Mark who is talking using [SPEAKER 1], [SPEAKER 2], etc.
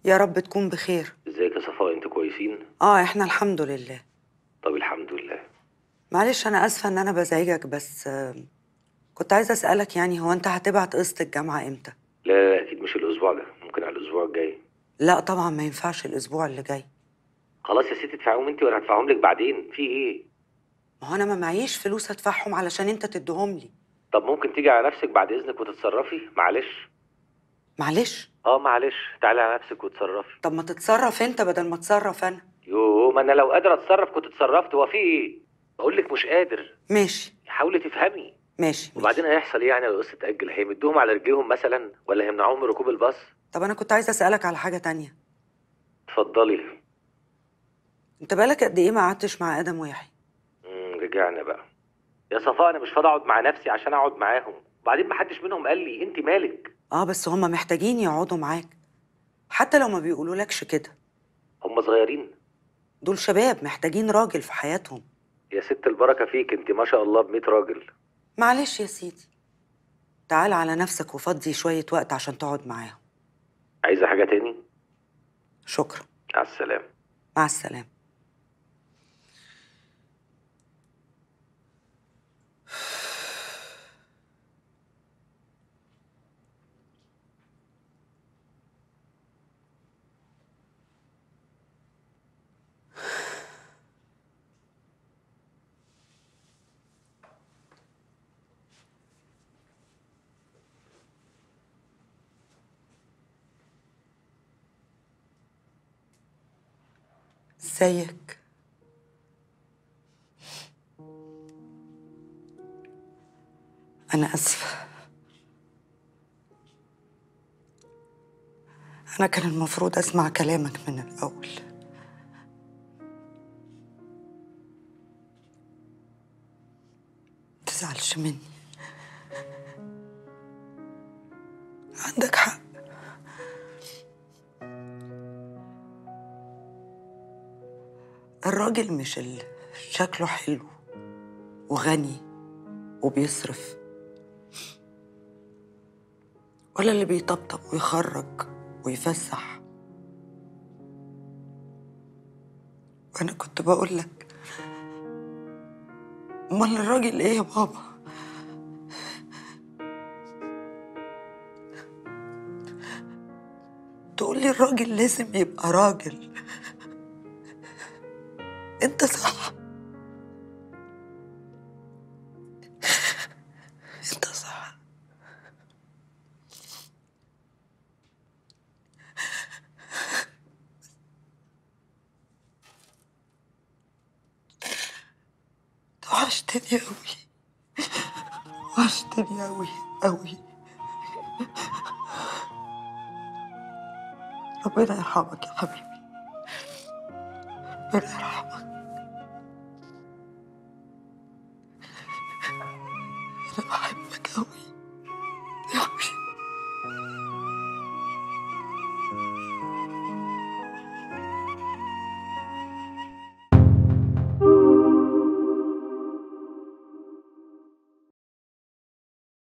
[SPEAKER 1] يا رب تكون بخير
[SPEAKER 2] ازيك يا صفاء انتوا كويسين
[SPEAKER 1] اه احنا الحمد لله
[SPEAKER 2] طب الحمد لله
[SPEAKER 1] معلش انا اسفه ان انا بزعجك بس آه، كنت عايزه اسالك يعني هو انت هتبعت قسط الجامعه امتى
[SPEAKER 2] لا لا لا اكيد مش الاسبوع ده ممكن على الاسبوع الجاي
[SPEAKER 1] لا طبعا ما ينفعش الاسبوع اللي جاي
[SPEAKER 2] خلاص يا ستي ادفعيهم انت وانا هدفعهم لك بعدين في ايه
[SPEAKER 1] ما هو انا ما معيش فلوس ادفعهم علشان انت تديهم لي
[SPEAKER 2] طب ممكن تيجي على نفسك بعد اذنك وتتصرفي معلش
[SPEAKER 1] معلش
[SPEAKER 2] اه معلش تعالي على نفسك وتصرفي
[SPEAKER 1] طب ما تتصرف انت بدل ما اتصرف انا
[SPEAKER 2] يوه ما انا لو قادر اتصرف كنت اتصرفت هو في ايه بقول لك مش قادر
[SPEAKER 1] ماشي
[SPEAKER 2] حاولي تفهمي
[SPEAKER 1] ماشي
[SPEAKER 2] وبعدين هيحصل ايه يعني لو القسط اتاجل هيمدوهم على رجليهم مثلا ولا هيمنعوهم من ركوب الباص
[SPEAKER 1] طب انا كنت عايزه اسالك على حاجه تانية
[SPEAKER 2] اتفضلي
[SPEAKER 1] انت بالك قد ايه ما قعدتش مع ادم ويحيى
[SPEAKER 2] امم رجعنا بقى يا صفاء انا مش فاضي اقعد مع نفسي عشان اقعد معاهم وبعدين ما حدش منهم قال لي انت مالك
[SPEAKER 1] اه بس هما محتاجين يقعدوا معاك حتى لو ما بيقولولكش كده
[SPEAKER 2] هم صغيرين
[SPEAKER 1] دول شباب محتاجين راجل في حياتهم
[SPEAKER 2] يا ست البركه فيك انت ما شاء الله ب راجل
[SPEAKER 1] معلش يا سيدي تعال على نفسك وفضي شوية وقت عشان تقعد معاهم
[SPEAKER 2] عايزه حاجه تاني
[SPEAKER 1] شكرا
[SPEAKER 2] مع السلامه
[SPEAKER 1] مع السلامة ازيك انا اسفه انا كان المفروض اسمع كلامك من الاول تزعلش مني عندك حق الراجل مش اللي شكله حلو وغني وبيصرف ولا اللي بيطبطب ويخرج ويفسح وانا كنت بقول لك امال الراجل ايه يا بابا تقول لي الراجل لازم يبقى راجل انت صح انت صح وحشتني أوي وحشتني أوي أوي ربنا يرحمك يا حبيبي ربنا يرحمك أنا بحبك أوي